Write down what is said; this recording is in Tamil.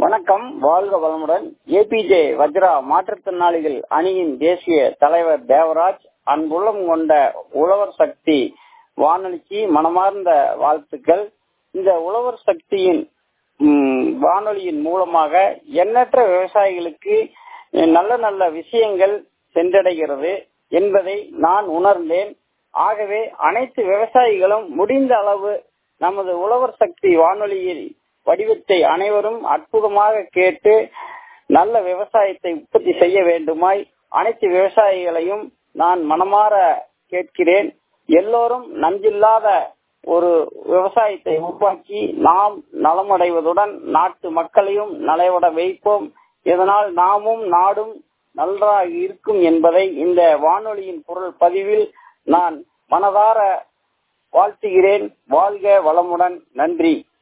வணக்கம் வாழ்க வளமுடன் ஏபிஜே வஜ்ரா மாற்றுத்திறனாளிகள் அணியின் தேசிய தலைவர் தேவராஜ் அன்புள்ளம் கொண்ட உழவர் சக்தி வானொலிக்கு மனமார்ந்த வாழ்த்துக்கள் இந்த உழவர் சக்தியின் ம், வானொலியின் மூலமாக எண்ணற்ற விவசாயிகளுக்கு நல்ல நல்ல விஷயங்கள் சென்றடைகிறது என்பதை நான் உணர்ந்தேன் ஆகவே அனைத்து விவசாயிகளும் முடிந்த அளவு நமது உழவர் சக்தி வானொலியில் வடிவத்தை அனைவரும் அற்புதமாக கேட்டு நல்ல விவசாயத்தை உற்பத்தி செய்ய வேண்டுமாய் அனைத்து விவசாயிகளையும் நான் மனமாற கேட்கிறேன் எல்லோரும் நஞ்சில்லாத ஒரு விவசாயத்தை உருவாக்கி நாம் நலமடைவதுடன் நாட்டு மக்களையும் நலவட வைப்போம் இதனால் நாமும் நாடும் நன்றாக இருக்கும் என்பதை இந்த வானொலியின் குரல் பதிவில் நான் மனதார வாழ்த்துகிறேன் வாழ்க வளமுடன் நன்றி